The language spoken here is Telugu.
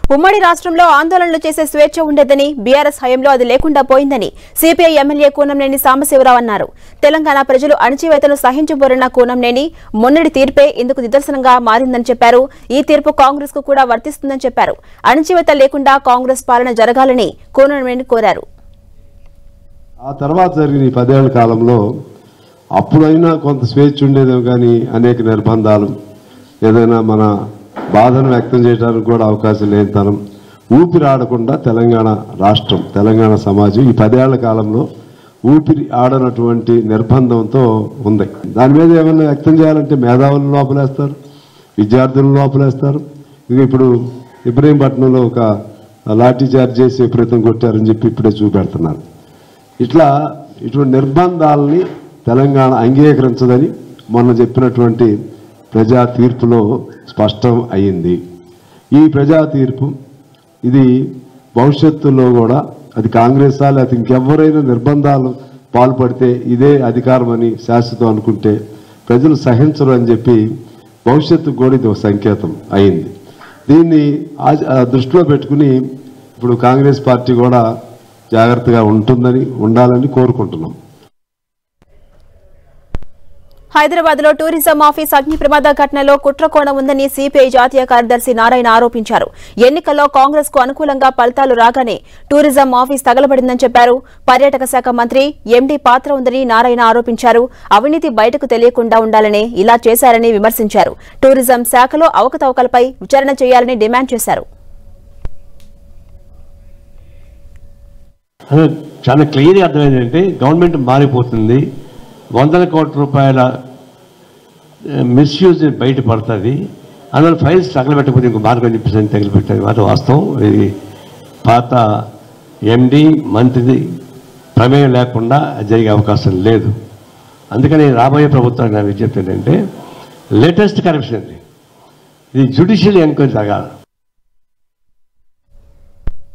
ఉమ్మడి రాష్ట్రంలో ఆందోళనలు చేసే స్వేచ్ఛ ఉండేదని బీఆర్ఎస్ హయాంలో అది లేకుండా పోయిందని సిపిఐ ఎమ్మెల్యే కూనంనేని సాంబశివరావు అన్నారు తెలంగాణ ప్రజలు అణచివేతను సహించబోరన్న కూనంనేని మొన్నటి తీర్పే ఇందుకు నిదర్శనంగా మారిందని చెప్పారు ఈ తీర్పు కాంగ్రెస్ కు కూడా వర్తిస్తుందని చెప్పారు అణచివేత లేకుండా కాంగ్రెస్ పాలన జరగాలని కూనంనేని కోరారు ఆ తర్వాత జరిగిన ఈ పదేళ్ల కాలంలో అప్పుడైనా కొంత స్వేచ్ఛ ఉండేదేమో కానీ అనేక నిర్బంధాలు ఏదైనా మన బాధను వ్యక్తం చేయడానికి కూడా అవకాశం లేనితనం ఊపిరి ఆడకుండా తెలంగాణ రాష్ట్రం తెలంగాణ సమాజం ఈ పదేళ్ల కాలంలో ఊపిరి ఆడనటువంటి నిర్బంధంతో ఉంది దాని మీద ఏమైనా వ్యక్తం చేయాలంటే మేధావులను లోపలేస్తారు విద్యార్థులను లోపలేస్తారు ఇక ఇప్పుడు ఇబ్రహీంపట్నంలో ఒక లాఠీ చార్జ్ చేసి విపరీతం కొట్టారని చెప్పి ఇప్పుడే చూపెడుతున్నారు ఇట్లా ఇటువంటి నిర్బంధాలని తెలంగాణ అంగీకరించదని మొన్న చెప్పినటువంటి ప్రజా తీర్పులో స్పష్టం అయ్యింది ఈ ప్రజా తీర్పు ఇది భవిష్యత్తులో కూడా అది కాంగ్రెస్ లేకపోతే ఇంకెవరైనా నిర్బంధాలు పాల్పడితే ఇదే అధికారం అని శాశ్వతం అనుకుంటే ప్రజలు సహించరు అని చెప్పి భవిష్యత్తుకు కూడా ఇది ఒక సంకేతం అయింది దీన్ని ఆ- ఆ దృష్టిలో పెట్టుకుని ఇప్పుడు కాంగ్రెస్ పార్టీ కూడా జాగ్రత్తగా ఉంటుందని ఉండాలని కోరుకుంటున్నాం హైదరాబాద్ లో టూరిజం ఆఫీస్ అగ్ని ప్రమాద ఘటనలో కుట్రకోణం ఉందని సిపిఐ జాతీయ కార్యదర్శి నారాయణ ఆరోపించారు ఎన్నికల్లో కాంగ్రెస్ కు అనుకూలంగా ఫలితాలు రాగానే టూరిజం ఆఫీస్ తగలబడిందని చెప్పారు పర్యాటక శాఖ మంత్రి ఎండీ పాత్ర ఉందని నారాయణ ఆరోపించారు అవినీతి బయటకు తెలియకుండా ఉండాలని ఇలా చేశారని విమర్శించారు టూరిజం శాఖలో అవకతవకలపై విచారణ చేయాలని డిమాండ్ చేశారు అదే చాలా క్లియర్గా అర్థమైంది ఏంటంటే గవర్నమెంట్ మారిపోతుంది వందల కోట్ల రూపాయల మిస్యూజ్ బయటపడుతుంది అందువల్ల ఫైల్స్ తగలబెట్టకపోతే ఇంకో మార్గం చెప్పేసి తగిలిపెట్టేది మాట వాస్తవం ఇది పాత ఎండి మంత్రిది ప్రమేయం లేకుండా అది జరిగే అవకాశం లేదు అందుకని రాబోయే ప్రభుత్వానికి నా విజ్ఞప్తి ఏంటంటే లేటెస్ట్ కరప్షన్ ఇది ఇది జ్యుడిషియల్ ఎంక్వైరీ జరగాలి